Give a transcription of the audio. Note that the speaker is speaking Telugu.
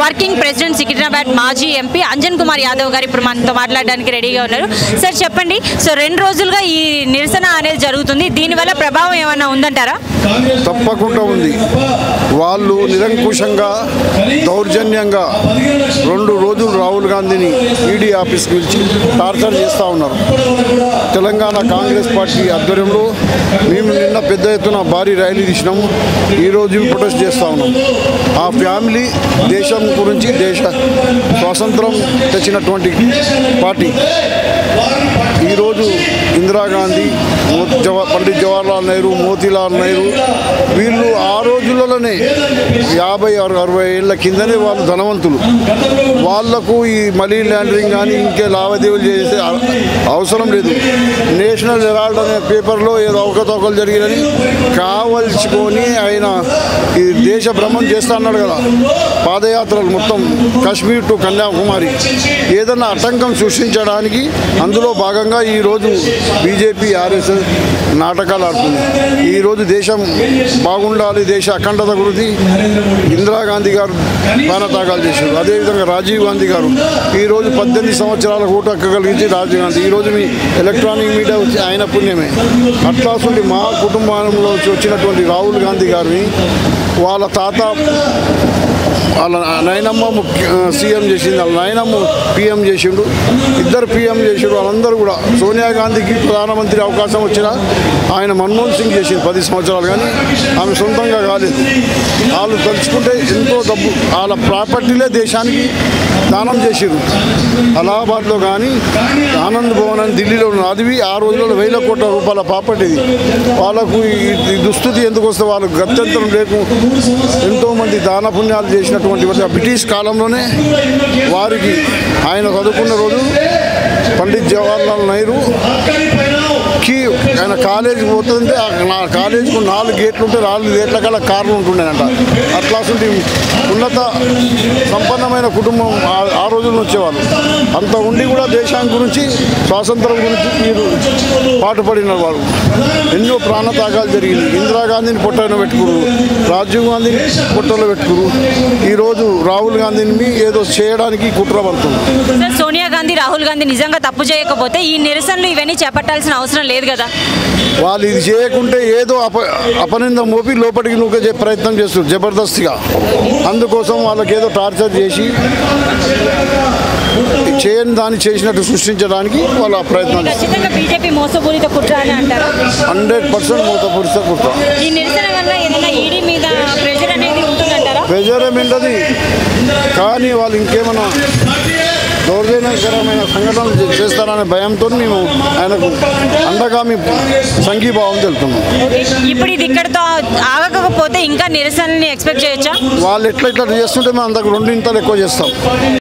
వర్కింగ్ ప్రెసిడెంట్ సికింద్రాబాద్ మాజీ ఎంపీ అంజన్ కుమార్ యాదవ్ గారు ఇప్పుడు మనతో మాట్లాడడానికి రెడీగా ఉన్నారు సార్ చెప్పండి సో రెండు రోజులుగా ఈ నిరసన అనేది జరుగుతుంది దీనివల్ల ప్రభావం ఏమైనా ఉందంటారా తప్పకుండా ఉంది వాళ్ళు నిరంకుశంగా దౌర్జన్యంగా రెండు రోజులు రాహుల్ గాంధీని ఈడీ ఆఫీస్కి పిలిచి టార్చర్ చేస్తూ ఉన్నారు తెలంగాణ కాంగ్రెస్ పార్టీ ఆధ్వర్యంలో మేము నిన్న పెద్ద ఎత్తున భారీ ర్యాలీ తీసినాము ఈరోజు ప్రొటెస్ట్ చేస్తూ ఉన్నాం ఆ ఫ్యామిలీ దేశం గురించి దేశ స్వాతంత్రం తెచ్చినటువంటి పార్టీ ఈరోజు ఇందిరాగాంధీ మో- జవా పండిత్ జవహర్లాల్ నెహ్రూ మోతీలాల్ నెహ్రూ వీళ్ళు ఆ రోజులలోనే యాభై ఆరు అరవై ఏళ్ళ కిందనే వాళ్ళు ధనవంతులు వాళ్లకు ఈ మనీ లాండరింగ్ కానీ ఇంకే లావాదేవీలు చేసే అ- అవసరం లేదు నేషనల్ హెరాల్డ్ అనే పేపర్లో ఏదో అవకతవకలు జరిగినని కావలసుకొని ఆయన ఈ దేశ భ్రమణం చేస్తా అన్నాడు కదా పాదయాత్రలు మొత్తం కాశ్మీర్ టు కన్యాకుమారి ఏదన్నా ఆటంకం సృష్టించడానికి అందులో భాగంగా ఈరోజు బీజేపీ ఆర్ఎస్ఎస్ నాటకాలు ఆడుతుంది ఈరోజు దేశం బాగుండాలి దేశ అఖండత గురించి ఇందిరాగాంధీ గారు ప్రాణత్యాగాలు చేశారు అదేవిధంగా రాజీవ్ గాంధీ గారు ఈరోజు పద్దెనిమిది సంవత్సరాల ఓటు హక్కు కలిగించి రాజీవ్ గాంధీ ఈరోజు మీ ఎలక్ట్రానిక్ మీడియా వచ్చి ఆయన పుణ్యమే అట్లాసుండి మా కుటుంబంలో వచ్చినటువంటి రాహుల్ గాంధీ గారిని వాళ్ళ తాత వాళ్ళ నయనమ్మ ముఖ్య సీఎం చేసింది వాళ్ళ నాయనమ్మ పిఎం చేసిండు ఇద్దరు పిఎం చేసిండు వాళ్ళందరూ కూడా సోనియా గాంధీకి ప్రధానమంత్రి అవకాశం వచ్చినా ఆయన మన్మోహన్ సింగ్ చేసింది పది సంవత్సరాలు కానీ ఆమె సొంతంగా కాలేదు వాళ్ళు తలుచుకుంటే ఎంతో డబ్బు వాళ్ళ ప్రాపర్టీలే దేశానికి దానం చేసిరు అలహాబాద్లో కానీ ఆనంద్ భవన్ అని ఢిల్లీలో ఉన్న అది ఆ రోజుల్లో వేల కోట్ల రూపాయల ప్రాపర్టీ ఇది వాళ్ళకు ఈ- ఈ దుస్థితి ఎందుకు వస్తే వాళ్ళకు గత్యంతరం లేకు ఎంతోమంది దాన పుణ్యాలు చేసినటువంటి వారు ఆ బ్రిటిష్ కాలంలోనే వారికి ఆయన చదువుకున్న రోజు పండిత్ జవహర్లాల్ నెహ్రూ కి ఆయన కాలేజీకి పోతుంటే ఆ నా కాలేజీకి నాలుగు గేట్లు ఉంటే నాలుగు గేట్ల కల్లా కార్లు ఉంటుండేనంట అట్లా అసలు ఉన్నత సంపన్నమైన కుటుంబం ఆ- ఆ రోజుల్లో వచ్చేవాళ్ళు అంత ఉండి కూడా దేశాన్ని గురించి స్వాతంత్రం గురించి మీరు పాటుపడిన వాళ్ళు ఎన్నో ప్రాణత్యాగాలు జరిగింది ఇందిరాగాంధీని పొట్టలో పెట్టుకురు రాజీవ్ గాంధీని పొట్టలో పెట్టుకురు ఈరోజు రాహుల్ గాంధీని మీ ఏదో చేయడానికి కుట్ర పడుతుంది సార్ సోనియా గాంధీ రాహుల్ గాంధీ నిజంగా తప్పు చేయకపోతే ఈ నిరసనలు ఇవన్నీ చేపట్టాల్సిన అవసరం లేదు కదా వాళ్ళు ఇది చేయకుంటే ఏదో అప అపనింద మోపి లోపలికి నూకే ప్రయత్నం చేస్తారు జబర్దస్తిగా అందుకోసం వాళ్ళకి ఏదో టార్చర్ చేసి చేయని దాన్ని చేసినట్టు సృష్టించడానికి వాళ్ళ ప్రయత్నం చేస్తారు ఖచ్చితంగా బీజేపీ మోసపూరిత కుట్ర అని అంటారా హండ్రెడ్ పర్సెంట్ మూతపూరిత కుట్ర ఈ నిరసన వల్ల ఏదైనా ఈడీ మీద ప్రెషర్ అనేది ఉంటుందంటారా ప్రెజరేమెంట్ అది కానీ వాళ్ళు ఇంకేమైనా దౌర్జన్యకరమైన సంఘటనలు చే- చేస్తారనే భయంతో మేము ఆయనకు అండగా మేము సంఘీభావం తెలుపుతున్నాం ఇప్పుడు ఇది ఇక్కడతో ఆగకపోతే ఇంకా నిరసనని ఎక్స్పెక్ట్ చేయొచ్చా వాళ్ళు ఎట్లా ఇట్లా చేస్తుంటే మేము అంతకు రెండింతలు ఎక్కువ చేస్తాం